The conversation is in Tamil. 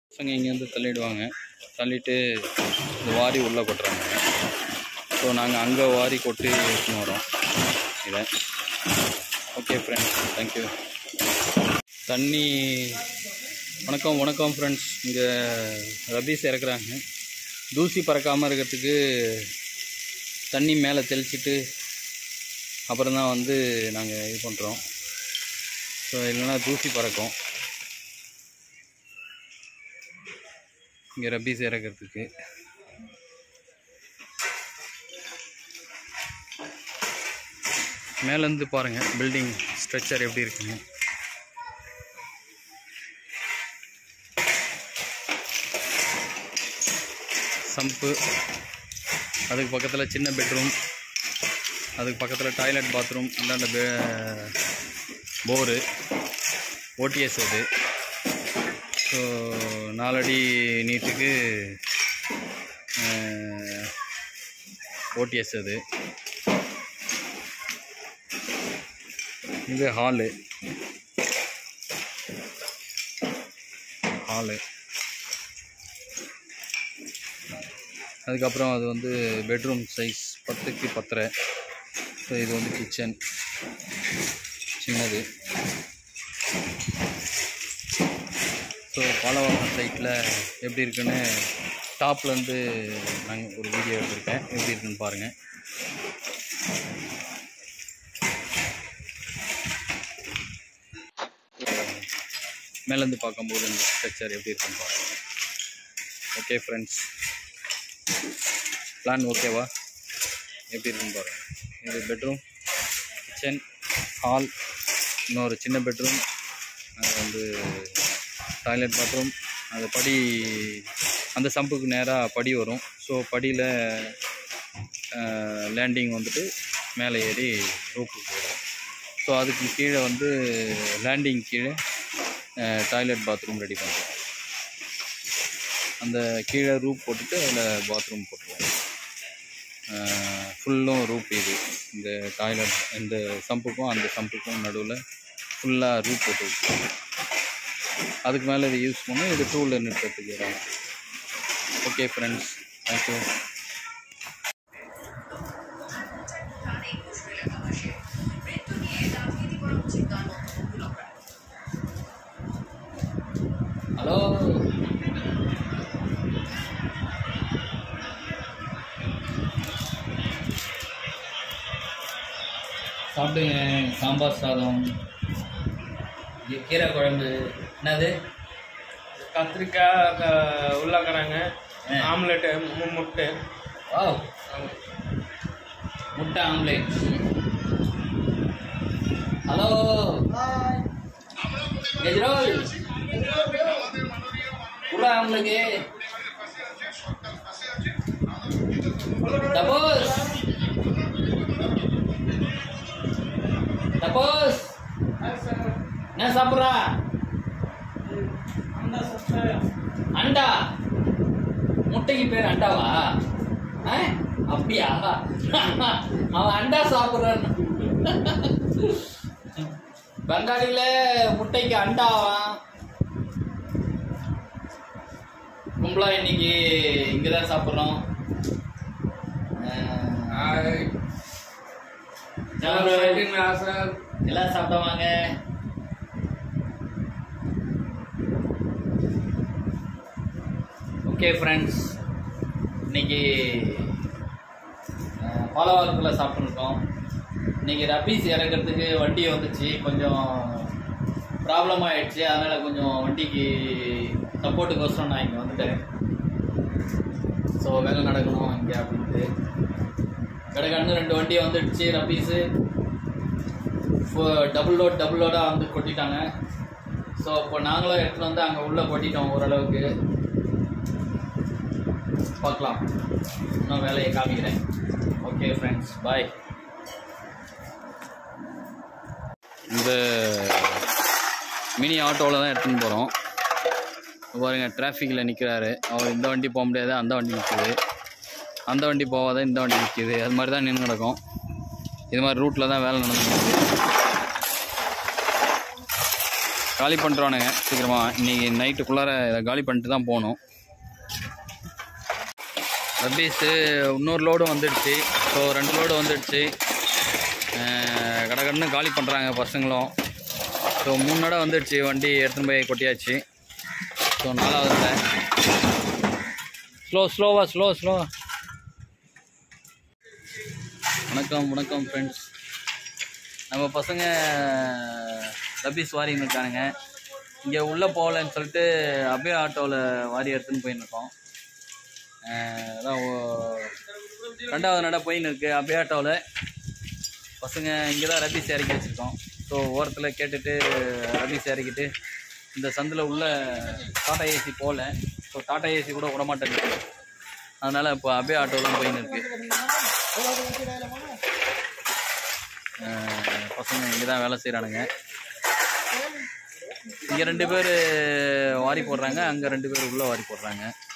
பசங்க இங்கேருந்து தள்ளிடுவாங்க தள்ளிட்டு இந்த வாரி உள்ளே கொட்டுறாங்க ஸோ நாங்கள் அங்கே வாரி கொட்டி எடுத்துன்னு வரோம் இதை ஓகே ஃப்ரெண்ட்ஸ் தேங்க்யூ தண்ணி வணக்கம் வணக்கம் ஃப்ரெண்ட்ஸ் இங்கே ரபீஸ் இறக்குறாங்க தூசி பறக்காமல் இருக்கிறதுக்கு தண்ணி மேலே தெளிச்சிட்டு அப்புறம் தான் வந்து நாங்கள் இது பண்ணுறோம் ஸோ இல்லைன்னா தூசி பறக்கும் இங்கே ரபீஸ் இறக்கிறதுக்கு மேலேருந்து பாருங்கள் பில்டிங் ஸ்ட்ரக்சர் எப்படி இருக்குன்னு சம்பு அதுக்கு பக்கத்தில் சின்ன பெட்ரூம் அதுக்கு பக்கத்தில் டாய்லெட் பாத்ரூம் அந்தாண்ட பே போரு ஓடிஎஸ் அது ஸோ நாலடி நீட்டுக்கு ஓடிஎஸ் அது இது ஹாலு ஹாலு அதுக்கப்புறம் அது வந்து பெட்ரூம் சைஸ் பத்துக்கு பத்தரை ஸோ இது வந்து கிச்சன் சின்னது ஸோ பாலவாக்கம் சைட்டில் எப்படி இருக்குன்னு டாப்லேருந்து நாங்கள் ஒரு வீடியோ எடுத்திருக்கேன் எப்படி இருக்குன்னு பாருங்கள் மேலேருந்து பார்க்கும்போது இந்த ஸ்ட்ரக்சர் எப்படி இருக்குன்னு பாருங்கள் ஓகே ஃப்ரெண்ட்ஸ் பிளான் ஓகேவா எப்படி இருக்குன்னு பாருங்கள் இது பெட்ரூம் கிச்சன் ஹால் இன்னொரு சின்ன பெட்ரூம் அது வந்து டாய்லெட் பாத்ரூம் அது படி அந்த சம்புக்கு நேராக படி வரும் ஸோ படியில் லேண்டிங் வந்துட்டு மேலே ஏறி ரூப்புக்கு போயிடும் ஸோ அதுக்கு கீழே வந்து லேண்டிங் கீழே டாய்லெட் பாத்ரூம் ரெடி பண்ணுறோம் அந்த கீழே ரூப் போட்டுட்டு அதில் பாத்ரூம் போட்டுருவோம் ஃபுல்லும் ரூப் இது இந்த டாய்லெட் இந்த சம்புக்கும் அந்த சம்புக்கும் நடுவில் ஃபுல்லாக ரூப் போட்டு விட்டுருவோம். அதுக்கு மேலே இதை யூஸ் பண்ணி இது டூவில் நிறுத்தத்துக்கு இடம் ஓகே ஃப்ரெண்ட்ஸ் தேங்க்யூ ஹலோ சாப்பிடுங்க சாம்பார் சாதம் இது கீரை குழம்பு என்னது கத்திரிக்காய் க- உருளைக்கிழங்க ஆ. ஆம்லெட்டு மு- முட்டை வாவ் முட்டை ஆம்லேட் ஹலோ கெஜ்ரோல் கூட அவங்களுக்கு தபோஸ் தபோஸ் என்ன சாப்பிட்றா அண்டா முட்டைக்கு பேர் அண்டாவா ஆ? அப்படியா அவன் அண்டா சாப்பிட்றான் பெங்காலில முட்டைக்கு அண்டாவான் கும்பலா இன்னைக்கு இங்கதான் சாப்பிட்றோம் ஆசை எல்லாம் சாப்பிட்டவாங்க ஓகே ஃப்ரெண்ட்ஸ் இன்னைக்கு பாலவாரத்தில் சாப்பிட்ருக்கோம் இன்னைக்கு ரபீஸ் இறக்கிறதுக்கு வண்டி வந்துச்சு கொஞ்சம் ப்ராப்ளம் ஆயிடுச்சு அதனால் கொஞ்சம் வண்டிக்கு சப்போர்ட்டுக்கோசரம் நான் இங்கே வந்துட்டேன் ஸோ வேலை நடக்கணும் இங்கே அப்படின்ட்டு கடகடன்னு ரெண்டு வண்டி வந்துடுச்சு ரபீஸு டபுள் லோட் டபுள் லோடாக வந்து கொட்டிட்டாங்க ஸோ இப்போ நாங்களும் எடுத்துகிட்டு வந்து அங்கே உள்ளே கொட்டிட்டோம் ஓரளவுக்கு பார்க்கலாம் இன்னும் வேலையை காமிக்கிறேன் ஓகே ஃப்ரெண்ட்ஸ் பாய் இந்த மினி ஆட்டோவில் தான் எடுத்துன்னு போகிறோம் பாருங்க டிராஃபிக்கில் நிற்கிறாரு அவர் இந்த வண்டி போக முடியாது அந்த வண்டி நிற்குது அந்த வண்டி போகாத இந்த வண்டி நிற்கிது அது மாதிரி தான் நின்று கிடக்கும் இது மாதிரி ரூட்டில் தான் வேலை நடந்துருக்கு காலி பண்ணுறானுங்க சீக்கிரமாக இன்னைக்கு நைட்டுக்குள்ளார இதை காலி பண்ணிட்டு தான் போகணும் ரப்பீஸு இன்னொரு லோடும் வந்துடுச்சு ஸோ ரெண்டு லோடு வந்துடுச்சு அஹ் கடகடன்னு காலி பண்ணுறாங்க பசங்களும் ஸோ மூணு நடை வந்துடுச்சு வண்டி எடுத்துன்னு போய் கொட்டியாச்சு ஸோ நாலாவது ஸ்லோ ஸ்லோவா ஸ்லோ ஸ்லோ வணக்கம் வணக்கம் ஃப்ரெண்ட்ஸ் நம்ம பசங்க ரபீஸ் வாரின்னு இருக்கானுங்க இங்கே உள்ளே போகலன்னு சொல்லிட்டு அபே ஆட்டோவில் வாரி எடுத்துன்னு போயின்னு இருக்கோம் அஹ் அதான் ஓ- ரெண்டாவது நட போயின்னு இருக்கு அபே ஆட்டோவில் பசங்க இங்கே தான் ரபீஸ் இறக்கி வச்சுருக்கோம் ஸோ ஓரத்தில் கேட்டுட்டு ரபீஸ் இறக்கிட்டு இந்த சந்தில் உள்ள டாடா ஏசி போகல ஸோ டாடா ஏசி கூட விட மாட்டேங்குது அதனால் இப்போ அபே ஆட்டோலாம் போயின்னு இருக்கு அஹ் பசங்க இங்கே தான் வேலை செய்கிறானுங்க இங்கே ரெண்டு பேர் வாரி போடுறாங்க அங்கே ரெண்டு பேர் உள்ளே வாரி போடுறாங்க